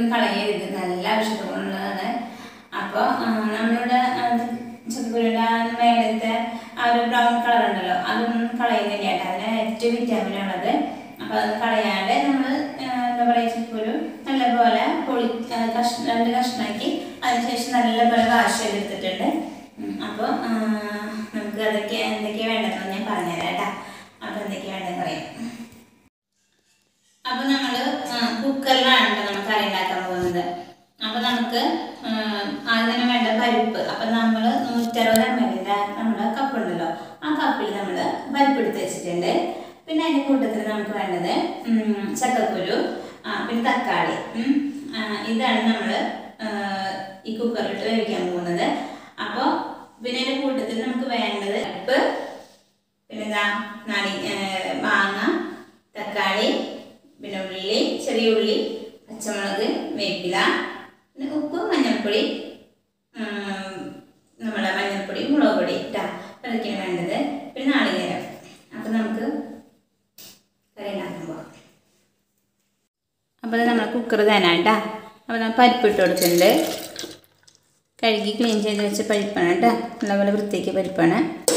കളയരുത് നല്ല ഔഷധമുള്ളതാണ് അപ്പോൾ നമ്മളുടെ ചക്കക്കുരുവിൻ്റെ ആ മേലത്തെ ആ ഒരു ബ്രൗൺ കളർ ഉണ്ടല്ലോ അതൊന്നും കളയുന്നില്ല കേട്ടോ അതിന് ഏറ്റവും വിറ്റാമിൻ ഉള്ളത് അപ്പോൾ അത് കളയാണ്ട് നമ്മൾ എന്താ പറയുക ചക്കക്കുരു നല്ലപോലെ പൊളി ആ, കഷ്ണ രണ്ട് കഷ്ണാക്കി അതിനുശേഷം നല്ലപോലെ വാഷ് ചെയ്തെടുത്തിട്ടുണ്ട് അപ്പോൾ നമുക്ക് അതൊക്കെ എന്തൊക്കെയാണ് വേണ്ടതെന്ന് ഞാൻ പറഞ്ഞുതരാം കേട്ടോ അപ്പോൾ എന്തൊക്കെയാണ് വേണ്ടതെന്ന് പറയാം അപ്പൊ നമ്മള് കുക്കറിലാണ് കേട്ടോ നമ്മൾ കറി ഉണ്ടാക്കാൻ പോകുന്നത് അപ്പൊ നമുക്ക് ആ, ആദ്യം തന്നെ വേണ്ട പരിപ്പ് അപ്പൊ നമ്മൾ നൂറ്ററുപത് എം എല്ലിന്റെ നമ്മുടെ കപ്പ് ഉണ്ടല്ലോ ആ കപ്പിൽ നമ്മൾ പരിപ്പ് എടുത്ത് വെച്ചിട്ടുണ്ട് പിന്നെ അതിന്റെ കൂട്ടത്തിൽ നമുക്ക് വേണ്ടത് ഉം, ചക്കക്കുരു ആ, പിന്നെ തക്കാളി ഉം. ആ, ഇതാണ് നമ്മൾ ഈ കുക്കറിലിട്ട് വേവിക്കാൻ പോകുന്നത് അപ്പോൾ പിന്നെ അതിന്റെ കൂട്ടത്തിൽ നമുക്ക് വേണ്ടത് പരിപ്പ് പിന്നെന്താ നാളി മാങ്ങ തക്കാളി പിന്നെ ഉള്ളി ചെറിയ ഉള്ളി പച്ചമുളക് വേപ്പില പിന്നെ ഉപ്പ് മഞ്ഞൾപ്പൊടി ഉം, നമ്മുടെ മഞ്ഞൾപ്പൊടി മുളക് പൊടി ഇട്ടാ അതൊക്കെയാണ് വേണ്ടത് പിന്നെ നാളികേരം അപ്പം നമുക്ക് കറി ഉണ്ടാക്കാൻ പോകാം അപ്പോൾ നമ്മൾ കുക്കർ തന്നെ കേട്ടോ അപ്പോൾ നമ്മൾ പരിപ്പ് ഇട്ട് കൊടുക്കുന്നുണ്ട് കഴുകി ക്ലീൻ ചെയ്ത് വെച്ച പരിപ്പാണ് കേട്ടോ നല്ലപോലെ വൃത്തിക്ക് പരിപ്പാണ്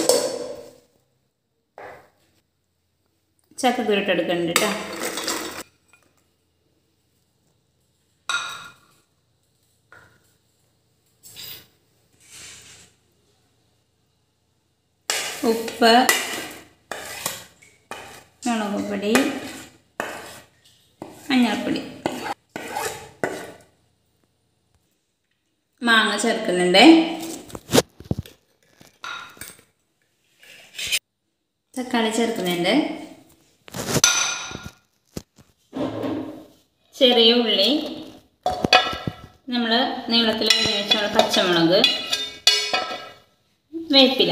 ചക്കക്കുരു ഇട്ട് എടുക്കുന്നുണ്ട് കേട്ടോ ഉപ്പ് മുളക് പൊടി മഞ്ഞൾപ്പൊടി മാങ്ങ ചേർക്കുന്നുണ്ട് തക്കാളി ചേർക്കുന്നുണ്ട് ചെറിയ ഉള്ളി നമ്മൾ നീളത്തിൽ അരിഞ്ഞ് വെച്ചുള്ള പച്ചമുളക് വേപ്പില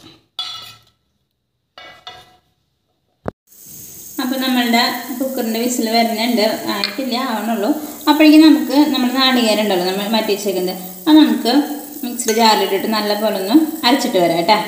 അപ്പോൾ നമ്മളുടെ കുക്കറിൻ്റെ വിസിൽ വരുന്നുണ്ട് ആയിട്ടില്ല ആവണുള്ളൂ അപ്പോഴേക്കും നമുക്ക് നമ്മുടെ നാളികേരം ഉണ്ടല്ലോ നമ്മൾ മാറ്റി വെച്ചേക്കുന്നത് അത് നമുക്ക് മിക്സിയുടെ ജാറിലിട്ടിട്ട് നല്ല പോലെ ഒന്ന് അരച്ചിട്ട് വരാം കേട്ടോ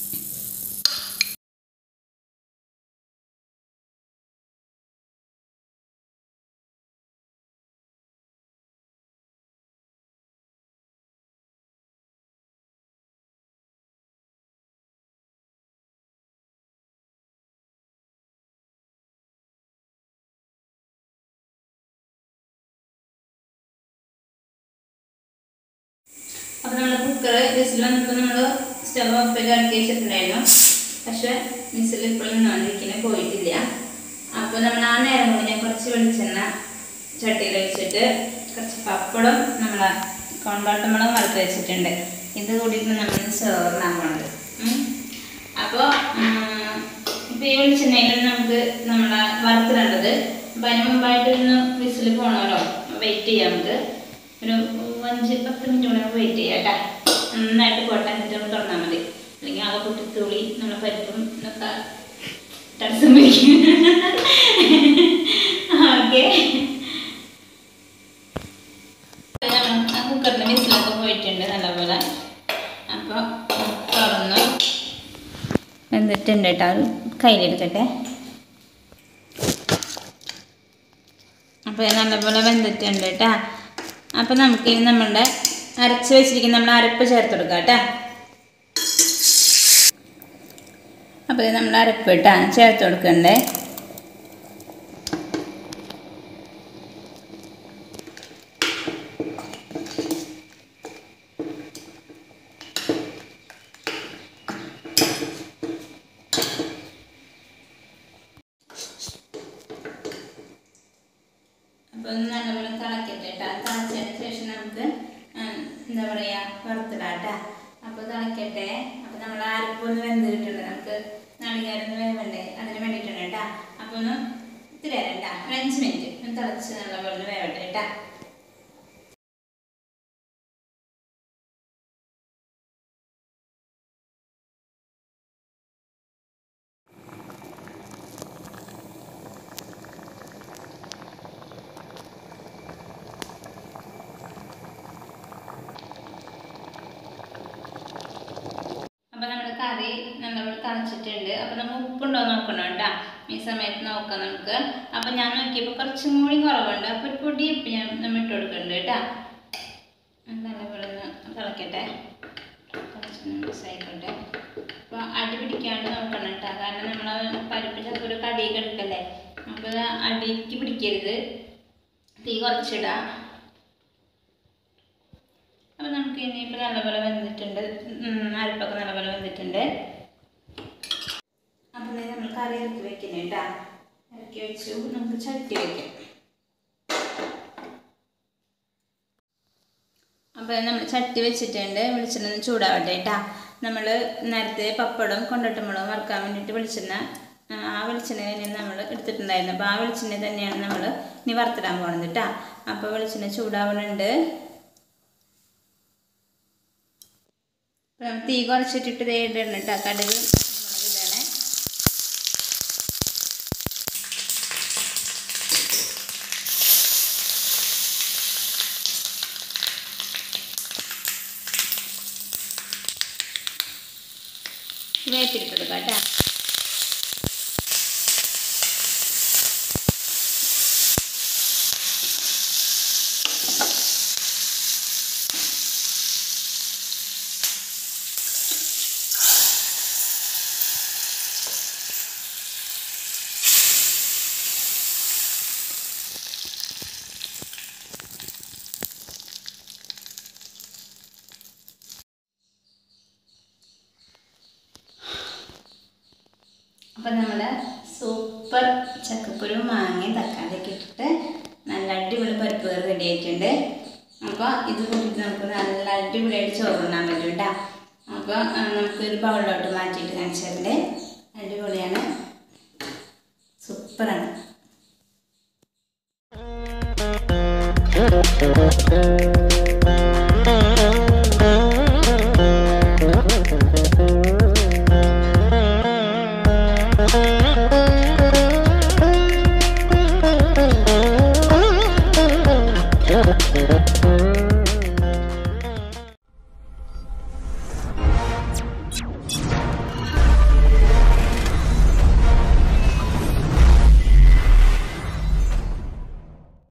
അപ്പോൾ നമ്മൾ കുക്കർ വിസിൽ വന്നപ്പോൾ നമ്മൾ സ്റ്റവ് ഒപ്പിൽ ഇറക്കി വെച്ചിട്ടുണ്ടായിരുന്നു പക്ഷെ വിസിൽ ഇപ്പോഴും നിന്നുകൊണ്ടിരിക്കുന്നത് പോയിട്ടില്ല അപ്പോൾ നമ്മൾ ആ നേരം കൊണ്ട് ഞാൻ കുറച്ച് വെളിച്ചെണ്ണ ചട്ടിയിൽ വെച്ചിട്ട് കുറച്ച് പപ്പടം നമ്മൾ കൊണ്ടോട്ടമുളക് വറുത്ത് വെച്ചിട്ടുണ്ട് ഇത് കൂടിയിട്ട് നമ്മൾ ചോറിനാൻ പോണത് അപ്പോൾ ഇപ്പോൾ ഈ വെളിച്ചെണ്ണയിൽ നമുക്ക് നമ്മളെ വറുത്തിടേണ്ടത് അപ്പം അതിന് മുമ്പായിട്ട് ഒന്ന് വിസിൽ പോകണമല്ലോ വെയിറ്റ് ചെയ്യാം നമുക്ക് ഒരു അഞ്ച് പത്ത് മിനിറ്റ് കൂടെ വെയിറ്റ് ചെയ്യാം കേട്ടോ നന്നായിട്ട് പോട്ടെ എന്നിട്ട് നമ്മൾ തുറന്നാൽ മതി അല്ലെങ്കിൽ ആകെ പൊട്ടിത്തുള്ളി നമ്മളെ പരിപ്പും ഒക്കെ ടർസം പിടിക്കും ഓക്കെ കുക്കറിൻ്റെ വിസിലൊക്കെ പോയിട്ടുണ്ട് നല്ലപോലെ അപ്പോൾ തുറന്നു വെന്തിട്ടുണ്ട് കേട്ടോ അത് കയ്യിലെടുക്കട്ടെ അപ്പോൾ ഇത് നല്ലപോലെ വെന്തിട്ടുണ്ട് കേട്ടോ അപ്പോൾ നമുക്ക് ഇനി നമ്മളുടെ അരച്ച് വെച്ചിരിക്കുന്ന നമ്മുടെ അരപ്പ് ചേർത്ത് കൊടുക്കാം കേട്ടോ അപ്പോൾ ഇത് നമ്മൾ അരപ്പ് കേട്ടോ ചേർത്ത് കൊടുക്കണ്ടേ അപ്പോൾ ഒന്ന് നല്ലപോലെ തിളക്കട്ടെ കേട്ടോ തിളച്ചതിന് ശേഷം നമുക്ക് ഉം, എന്താ പറയുക വറുത്തിടാം കേട്ടോ അപ്പോൾ തിളക്കട്ടെ അപ്പോൾ നമ്മൾ അരപ്പൊന്ന് വെന്ത് കിട്ടുന്നുണ്ട് നമുക്ക് നാളികേരം വേവണ്ടേ അതിന് വേണ്ടിയിട്ടുണ്ട് കേട്ടോ അപ്പോൾ ഒന്ന് ഇത്തിരി നേരം കേട്ടോ ഒരു അഞ്ച് മിനിറ്റ് ഒന്ന് തിളച്ച് നല്ലപോലെ ഒന്ന് വേവട്ടെ കേട്ടോ അപ്പോൾ നമ്മുടെ കറി നല്ലപോലെ തളിച്ചിട്ടുണ്ട് അപ്പോൾ നമ്മൾ ഉപ്പുണ്ടോ നോക്കണം കേട്ടോ ഈ സമയത്ത് നോക്കാം നമുക്ക് അപ്പോൾ ഞാൻ നോക്കിയപ്പോൾ കുറച്ചും കൂടി കുറവുണ്ട് അപ്പോൾ ഒരു പൊടി ഉപ്പ് ഞാൻ നമ്മൾ ഇട്ട് കൊടുക്കുന്നുണ്ട് കേട്ടോ നല്ലപോലെ ഒന്ന് തിളക്കട്ടെ കുറച്ചൊന്ന് മിക്സ് ആയിക്കോട്ടെ അപ്പോൾ അടി പിടിക്കാണ്ട് നോക്കണം കേട്ടോ കാരണം നമ്മൾ പരിപ്പ് ചിലപ്പോൾ ഒരു കടിയൊക്കെ എടുക്കല്ലേ അപ്പോൾ ഇത് അടിക്ക് പിടിക്കരുത് തീ കുറച്ചിടാം അപ്പോൾ നമുക്ക് ഇനിയിപ്പോൾ നല്ലപോലെ വെന്തിട്ടുണ്ട് ഉം, അരപ്പൊക്കെ നല്ലപോലെ വെന്തിട്ടുണ്ട് അപ്പം ദേ നമ്മൾ കറി ഇറക്കി വെക്കുന്നത് കേട്ടോ ഇറക്കി വെച്ചു നമുക്ക് ചട്ടി വെക്കാം അപ്പോൾ നമ്മൾ ചട്ടി വെച്ചിട്ടുണ്ട് വെളിച്ചെണ്ണ ഒന്ന് ചൂടാവട്ടെ കേട്ടോ നമ്മൾ നേരത്തെ പപ്പടം കൊണ്ടട്ടുമുളകും വറുക്കാൻ വേണ്ടിയിട്ട് വെളിച്ചെണ്ണ ആ, ആ വെളിച്ചെണ്ണ തന്നെയാണ് നമ്മൾ എടുത്തിട്ടുണ്ടായിരുന്നു അപ്പോൾ ആ വെളിച്ചെണ്ണ തന്നെയാണ് നമ്മൾ ഇനി വറുത്തിടാൻ പോകുന്നത് കേട്ടോ അപ്പോൾ വെളിച്ചെണ്ണ ചൂടാവുന്നുണ്ട് അപ്പോൾ നമ്മൾ തീ കുറച്ചിട്ടിട്ട് ദേ ഇടണം കേട്ടോ കടുക് മുളക് ഇടണേ വേപ്പിലിട്ട് കൊടുക്കാം കേട്ടോ അപ്പം നമ്മൾ സൂപ്പർ ചക്കക്കുരു മാങ്ങ തക്കാളിയൊക്കെ ഇട്ടിട്ട് നല്ല അടിപൊളി പരിപ്പ് കറി റെഡി ആയിട്ടുണ്ട് അപ്പോൾ ഇത് കൂട്ടിയിട്ട് നമുക്ക് നല്ല അടിപൊളിയായിട്ട് ചോറുണ്ണാൻ പറ്റും കേട്ടോ അപ്പോൾ ആ, നമുക്കൊരു ബൗളിലോട്ട് മാറ്റിയിട്ട് കാണിച്ചതിൻ്റെ അടിപൊളിയാണ് സൂപ്പറാണ് Thank you.